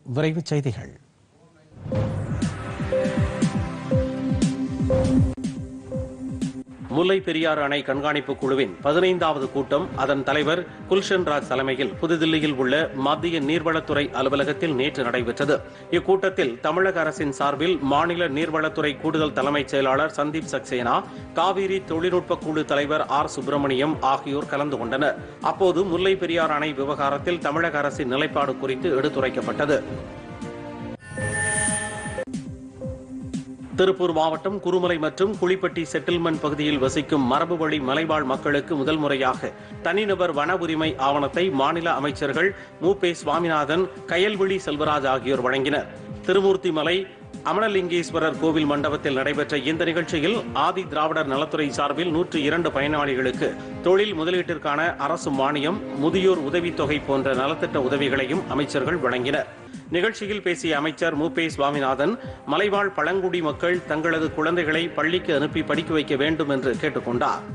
விரைவுச் செய்திகள் முல்லை பெரியாறு அணை கண்காணிப்பு குழுவின் பதினைந்தாவது கூட்டம் அதன் தலைவர் குல்ஷன் ராஜ் தலைமையில் புதுதில்லியில் உள்ள மத்திய நீர்வளத்துறை அலுவலகத்தில் நேற்று நடைபெற்றது இக்கூட்டத்தில் தமிழக அரசின் சார்பில் மாநில நீர்வளத்துறை கூடுதல் தலைமைச் செயலாளர் சந்தீப் சக்சேனா காவிரி தொழில்நுட்ப குழு தலைவர் ஆர் சுப்பிரமணியம் ஆகியோர் கலந்து கொண்டனர் அப்போது முல்லை பெரியாறு அணை விவகாரத்தில் தமிழக அரசின் நிலைப்பாடு குறித்து எடுத்துரைக்கப்பட்டது திருப்பூர் மாவட்டம் குருமலை மற்றும் குளிப்பட்டி செட்டில்மெண்ட் பகுதியில் வசிக்கும் மரபு வழி மலைவாழ் மக்களுக்கு முதல் முறையாக தனிநபர் வன உரிமை ஆவணத்தை மாநில அமைச்சர்கள் மு பே சுவாமிநாதன் கயல்விழி செல்வராஜ் ஆகியோர் வழங்கினர் திருமூர்த்தி மலை அமனலிங்கேஸ்வரர் கோவில் மண்டபத்தில் நடைபெற்ற இந்த நிகழ்ச்சியில் ஆதி திராவிடர் நலத்துறை சார்பில் நூற்று இரண்டு பயனாளிகளுக்கு தொழில் முதலீட்டிற்கான அரசு மானியம் முதியோர் உதவித்தொகை போன்ற நலத்திட்ட உதவிகளையும் அமைச்சர்கள் வழங்கினர் நிகழ்ச்சியில் பேசிய அமைச்சர் மு பே சுவாமிநாதன் மலைவாழ் பழங்குடி மக்கள் தங்களது குழந்தைகளை பள்ளிக்கு அனுப்பி படிக்க வைக்க வேண்டும் என்று கேட்டுக்கொண்டார்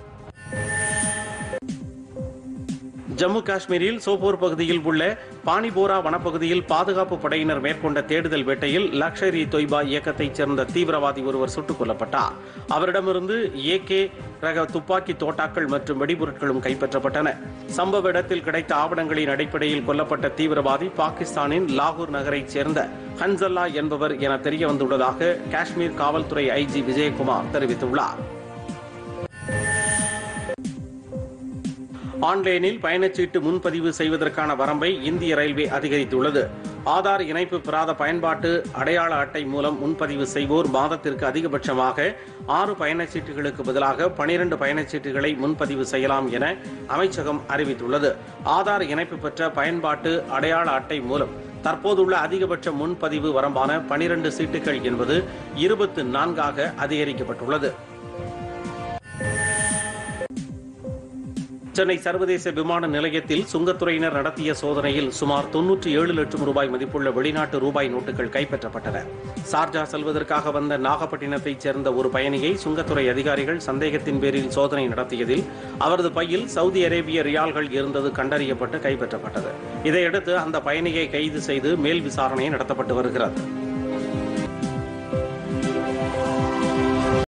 ஜம்மு காஷ்மீரில் சோப்போர் பகுதியில் உள்ள பானிபோரா வனப்பகுதியில் பாதுகாப்பு படையினர் மேற்கொண்ட தேடுதல் வேட்டையில் லக்ஷர் இ தொய்பா இயக்கத்தைச் சேர்ந்த தீவிரவாதி ஒருவர் சுட்டுக் கொல்லப்பட்டார் அவரிடமிருந்து ஏகே ரக துப்பாக்கி தோட்டாக்கள் மற்றும் வெடிபொருட்களும் கைப்பற்றப்பட்டன சம்பவ இடத்தில் கிடைத்த ஆவணங்களின் அடிப்படையில் கொல்லப்பட்ட தீவிரவாதி பாகிஸ்தானின் லாகூர் நகரைச் சேர்ந்த ஹன்சல்லா என்பவர் என தெரிய வந்துள்ளதாக காஷ்மீர் காவல்துறை ஐஜி விஜயகுமார் தெரிவித்துள்ளார் ஆன்லைனில் பயணச்சீட்டு முன்பதிவு செய்வதற்கான வரம்பை இந்திய ரயில்வே அதிகரித்துள்ளது ஆதார் இணைப்பு பெறாத பயன்பாட்டு அடையாள அட்டை மூலம் முன்பதிவு செய்வோர் மாதத்திற்கு அதிகபட்சமாக ஆறு பயணச்சீட்டுகளுக்கு பதிலாக பனிரெண்டு பயணச்சீட்டுகளை முன்பதிவு செய்யலாம் என அமைச்சகம் அறிவித்துள்ளது ஆதார் இணைப்பு பெற்ற பயன்பாட்டு அடையாள அட்டை மூலம் தற்போதுள்ள அதிகபட்ச முன்பதிவு வரம்பான பனிரெண்டு சீட்டுகள் என்பது இருபத்து நான்காக அதிகரிக்கப்பட்டுள்ளது சென்னை சர்வதேச விமான நிலையத்தில் சுங்கத்துறையினர் நடத்திய சோதனையில் சுமார் தொன்னூற்றி ஏழு லட்சம் ரூபாய் மதிப்புள்ள வெளிநாட்டு ரூபாய் நோட்டுகள் கைப்பற்றப்பட்டன சார்ஜா செல்வதற்காக வந்த நாகப்பட்டினத்தைச் சேர்ந்த ஒரு பயணியை சுங்கத்துறை அதிகாரிகள் சந்தேகத்தின் பேரில் சோதனை நடத்தியதில் அவரது பையில் சவுதி அரேபிய ரியால்கள் இருந்தது கண்டறியப்பட்டு கைப்பற்றப்பட்டது இதையடுத்து அந்த பயணியை கைது செய்து மேல் விசாரணை நடத்தப்பட்டு வருகிறது